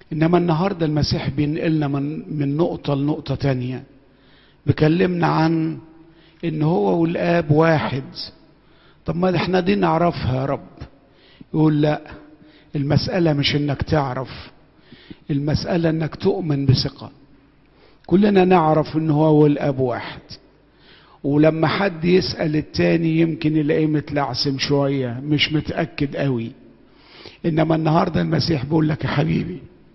انما النهارده المسيح بينقلنا من من نقطه لنقطه تانية بيكلمنا عن ان هو والاب واحد طب ما احنا دي نعرفها يا رب يقول لا المساله مش انك تعرف المساله انك تؤمن بثقه كلنا نعرف ان هو والاب واحد ولما حد يسال التاني يمكن يلاقيه متلعثم شويه مش متاكد قوي انما النهارده المسيح بيقول لك يا حبيبي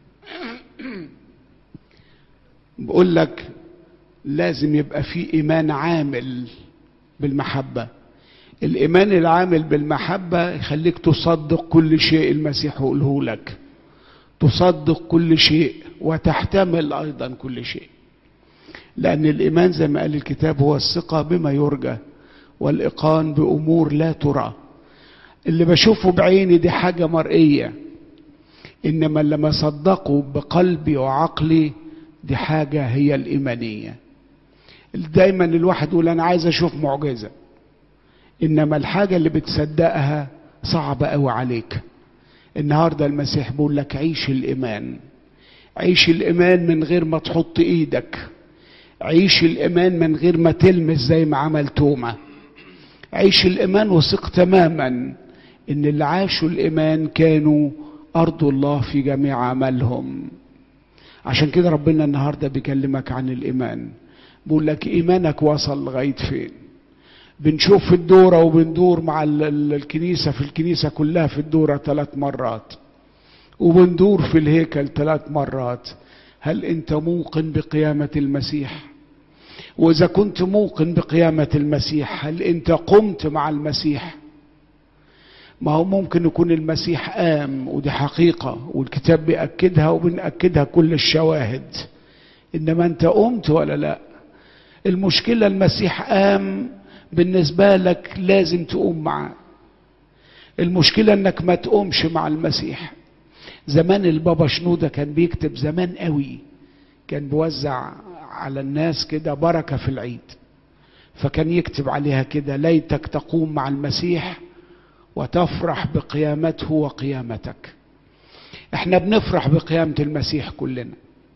بقول لك لازم يبقى في ايمان عامل بالمحبه الايمان العامل بالمحبه يخليك تصدق كل شيء المسيح يقوله لك تصدق كل شيء وتحتمل ايضا كل شيء لان الايمان زي ما قال الكتاب هو الثقه بما يرجى والايقان بامور لا ترى اللي بشوفه بعيني دي حاجه مرئيه انما لما صدقوا بقلبي وعقلي دي حاجه هي الايمانيه دايما الواحد يقول انا عايز اشوف معجزه انما الحاجه اللي بتصدقها صعبه قوي عليك النهارده المسيح بيقول لك عيش الايمان عيش الايمان من غير ما تحط ايدك عيش الايمان من غير ما تلمس زي ما عمل توما عيش الايمان وثق تماما ان اللي عاشوا الايمان كانوا ارضوا الله في جميع عملهم عشان كده ربنا النهارده بيكلمك عن الايمان بيقول لك ايمانك وصل لغايه فين بنشوف في الدورة وبندور مع الكنيسة في الكنيسة كلها في الدورة ثلاث مرات وبندور في الهيكل ثلاث مرات هل انت موقن بقيامة المسيح واذا كنت موقن بقيامة المسيح هل انت قمت مع المسيح ما هو ممكن يكون المسيح قام ودي حقيقة والكتاب بيأكدها وبنأكدها كل الشواهد إنما أنت قمت ولا لا المشكلة المسيح قام بالنسبة لك لازم تقوم معاه المشكلة انك ما تقومش مع المسيح زمان البابا شنودة كان بيكتب زمان قوي كان بيوزع على الناس كده بركة في العيد فكان يكتب عليها كده ليتك تقوم مع المسيح وتفرح بقيامته وقيامتك احنا بنفرح بقيامة المسيح كلنا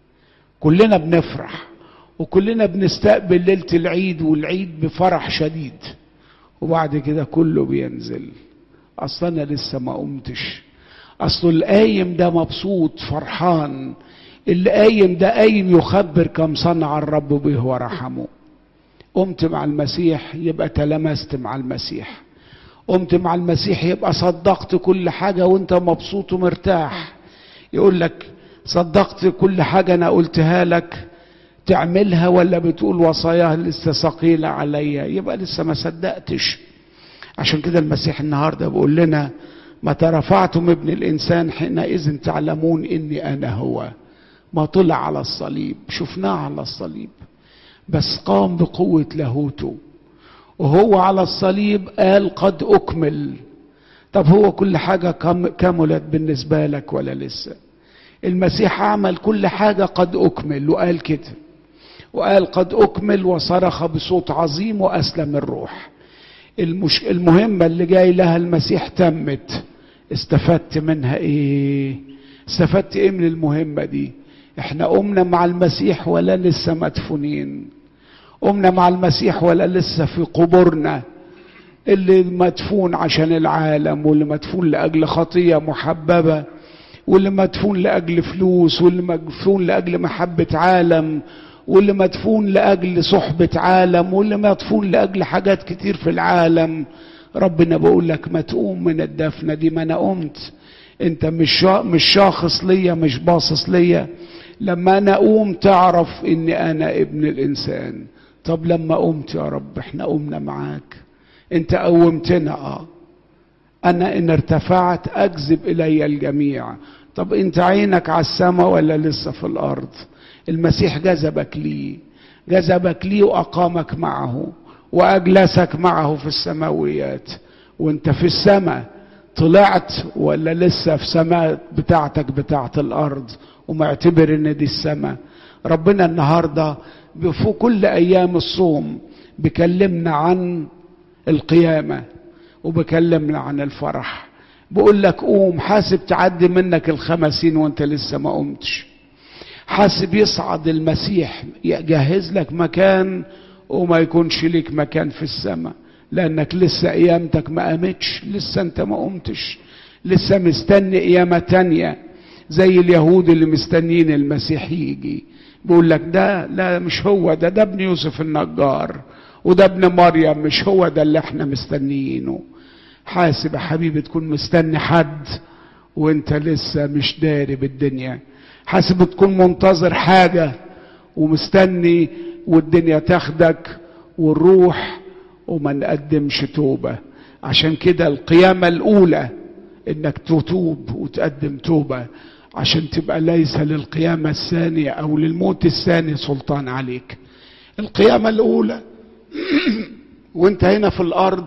كلنا بنفرح وكلنا بنستقبل ليلة العيد والعيد بفرح شديد وبعد كده كله بينزل اصل انا لسه ما قمتش اصل القايم ده مبسوط فرحان اللي قايم ده قايم يخبر كم صنع الرب به ورحمه قمت مع المسيح يبقى تلمست مع المسيح قمت مع المسيح يبقى صدقت كل حاجة وانت مبسوط ومرتاح يقول لك صدقت كل حاجة انا قلتها لك تعملها ولا بتقول وصاياه لسه ثقيلة عليا يبقى لسه ما صدقتش عشان كده المسيح النهاردة بيقول لنا متى رفعتم ابن الإنسان حينئذ تعلمون إني أنا هو ما طلع على الصليب شفناه على الصليب بس قام بقوة لاهوته وهو على الصليب قال قد أكمل طب هو كل حاجة كملت بالنسبة لك ولا لسه المسيح عمل كل حاجة قد أكمل وقال كده وقال قد أكمل وصرخ بصوت عظيم وأسلم الروح المش... المهمة اللي جاي لها المسيح تمت استفدت منها ايه استفدت ايه من المهمة دي احنا قمنا مع المسيح ولا لسه مدفونين قمنا مع المسيح ولا لسه في قبورنا اللي مدفون عشان العالم واللي مدفون لأجل خطية محببة واللي مدفون لأجل فلوس واللي مدفون لأجل محبة عالم واللي مدفون لأجل صحبة عالم واللي مدفون لأجل حاجات كتير في العالم ربنا بقول لك ما تقوم من الدفنة دي ما أنا قمت أنت مش شا... مش شاخص ليا مش باصص ليا لما أنا أقوم تعرف إني أنا ابن الإنسان طب لما قمت يا رب احنا قمنا معاك أنت قومتنا آه أنا إن ارتفعت أجذب إلي الجميع طب أنت عينك على السماء ولا لسه في الأرض المسيح جذبك ليه جذبك ليه وأقامك معه وأجلسك معه في السماويات وانت في السماء طلعت ولا لسه في سماء بتاعتك بتاعت الأرض ومعتبر ان دي السماء ربنا النهاردة في كل أيام الصوم بيكلمنا عن القيامة وبكلمنا عن الفرح بقول لك قوم حاسب تعدي منك الخمسين وانت لسه ما قمتش حاسب يصعد المسيح يجهز لك مكان وما يكونش ليك مكان في السماء لانك لسه قيامتك ما قامتش لسه انت ما قمتش لسه مستني قيامة تانية زي اليهود اللي مستنيين المسيح يجي بيقول لك ده لا مش هو ده ده ابن يوسف النجار وده ابن مريم مش هو ده اللي احنا مستنيينه حاسب يا حبيبي تكون مستني حد وانت لسه مش داري بالدنيا حاسب تكون منتظر حاجة ومستني والدنيا تاخدك ونروح وما نقدمش توبة عشان كده القيامة الأولى إنك تتوب وتقدم توبة عشان تبقى ليس للقيامة الثانية أو للموت الثاني سلطان عليك القيامة الأولى وانت هنا في الأرض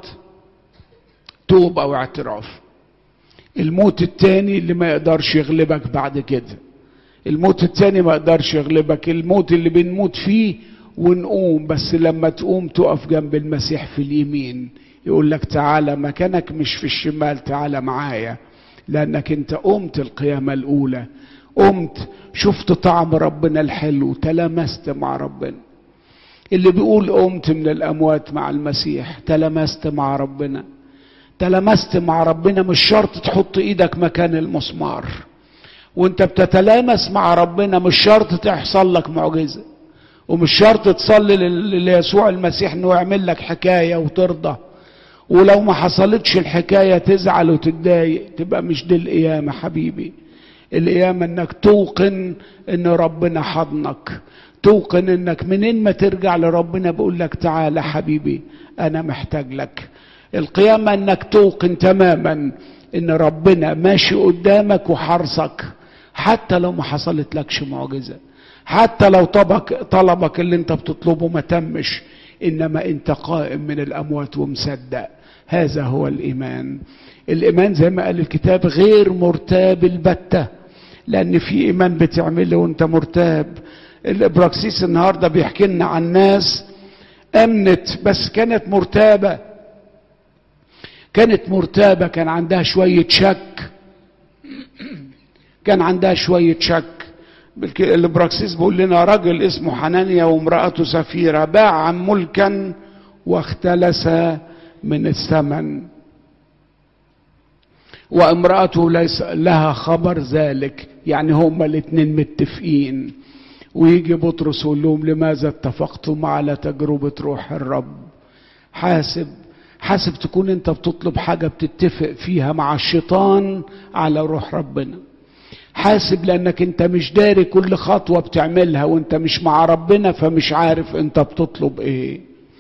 توبة واعتراف الموت التاني اللي ما يقدرش يغلبك بعد كده الموت التاني ما يقدرش يغلبك الموت اللي بنموت فيه ونقوم بس لما تقوم تقف جنب المسيح في اليمين يقول لك تعالى مكانك مش في الشمال تعالى معايا لانك انت قمت القيامه الاولى قمت شفت طعم ربنا الحلو تلمست مع ربنا اللي بيقول قمت من الاموات مع المسيح تلمست مع ربنا تلمست مع ربنا مش شرط تحط ايدك مكان المسمار وانت بتتلامس مع ربنا مش شرط تحصل لك معجزه ومش شرط تصلي ليسوع المسيح انه يعمل لك حكايه وترضى ولو ما حصلتش الحكايه تزعل وتتضايق تبقى مش دي القيامه حبيبي القيامه انك توقن ان ربنا حضنك توقن انك منين ما ترجع لربنا بيقول لك تعالى حبيبي انا محتاج لك القيامه انك توقن تماما ان ربنا ماشي قدامك وحرصك حتى لو ما حصلت لكش معجزه حتى لو طلبك طلبك اللي انت بتطلبه ما تمش انما انت قائم من الاموات ومصدق هذا هو الايمان الايمان زي ما قال الكتاب غير مرتاب البته لان في ايمان بتعمله وانت مرتاب الابراكسيس النهارده بيحكي لنا عن ناس امنت بس كانت مرتابه كانت مرتابه كان عندها شويه شك كان عندها شويه شك البراكسيس بيقول لنا رجل اسمه حنانيا وامرأته سفيرة باعا ملكا واختلس من الثمن وامرأته ليس لها خبر ذلك يعني هما الاثنين متفقين ويجي بطرس يقول لهم لماذا اتفقتم على تجربة روح الرب حاسب حاسب تكون انت بتطلب حاجة بتتفق فيها مع الشيطان على روح ربنا حاسب لانك انت مش داري كل خطوه بتعملها وانت مش مع ربنا فمش عارف انت بتطلب ايه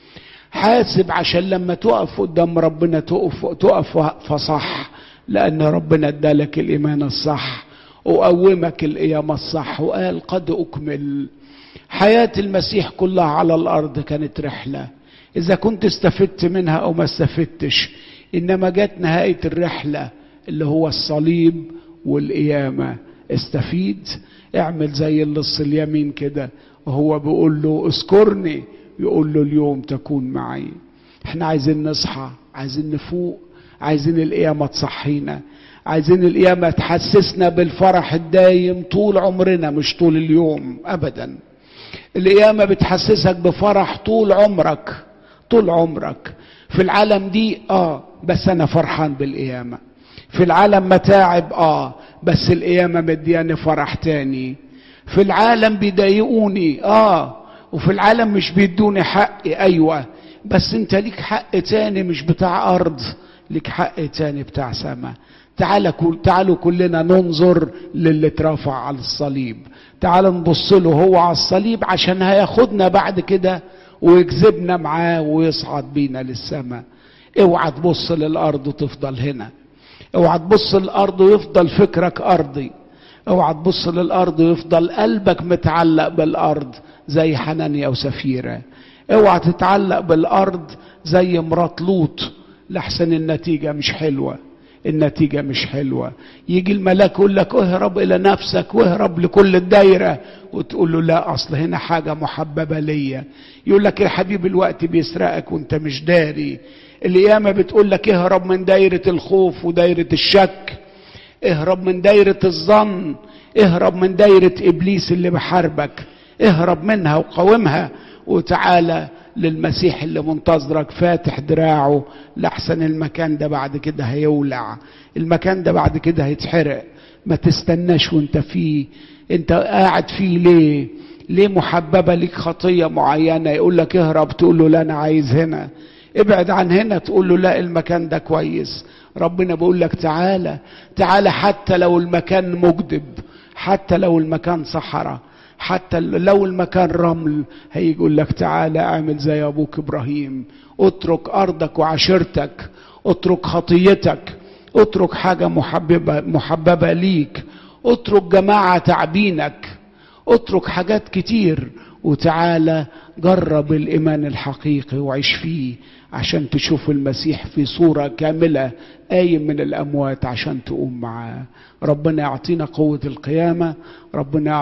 حاسب عشان لما تقف قدام ربنا تقف تقف فصح لان ربنا ادالك الايمان الصح وقومك القيامه الصح وقال قد اكمل حياه المسيح كلها على الارض كانت رحله اذا كنت استفدت منها او ما استفدتش انما جت نهايه الرحله اللي هو الصليب والقيامة استفيد اعمل زي اللص اليمين كده وهو بيقول له اذكرني يقول له اليوم تكون معي احنا عايزين نصحى عايزين نفوق عايزين القيامة تصحينا عايزين القيامة تحسسنا بالفرح الدايم طول عمرنا مش طول اليوم ابدا القيامة بتحسسك بفرح طول عمرك طول عمرك في العالم دي اه بس انا فرحان بالقيامه في العالم متاعب اه بس القيامة مدياني فرح تاني في العالم بيضايقوني اه وفي العالم مش بيدوني حقي ايوه بس انت ليك حق تاني مش بتاع ارض ليك حق تاني بتاع سما تعال كل تعالوا كلنا ننظر للي اترفع على الصليب تعال نبص له هو على الصليب عشان هياخدنا بعد كده ويجذبنا معاه ويصعد بينا للسماء اوعى تبص للارض وتفضل هنا اوعى تبص للارض ويفضل فكرك ارضي اوعى تبص للارض ويفضل قلبك متعلق بالارض زي حنانيا وسفيره اوعى تتعلق بالارض زي مرات لوط لحسن النتيجه مش حلوه النتيجه مش حلوه يجي الملاك يقول لك اهرب الى نفسك واهرب لكل الدايره وتقول له لا اصل هنا حاجه محببه ليا يقول لك يا حبيبي الوقت بيسرقك وانت مش داري القيامة بتقول لك اهرب من دايرة الخوف ودايرة الشك اهرب من دايرة الظن اهرب من دايرة ابليس اللي بحاربك اهرب منها وقاومها وتعالى للمسيح اللي منتظرك فاتح دراعه لحسن المكان ده بعد كده هيولع المكان ده بعد كده هيتحرق ما تستناش وانت فيه انت قاعد فيه ليه ليه محببه ليك خطيه معينه يقول لك اهرب تقول له لا انا عايز هنا ابعد عن هنا تقول له لا المكان ده كويس ربنا بيقول لك تعالى تعالى حتى لو المكان مجدب حتى لو المكان صحراء حتى لو المكان رمل هيجي يقول لك تعالى اعمل زي ابوك ابراهيم اترك ارضك وعشيرتك اترك خطيتك اترك حاجة محببة محببة ليك اترك جماعة تعبينك اترك حاجات كتير وتعالى جرب الإيمان الحقيقي وعيش فيه عشان تشوف المسيح في صورة كاملة قايم من الأموات عشان تقوم معاه ربنا يعطينا قوة القيامة ربنا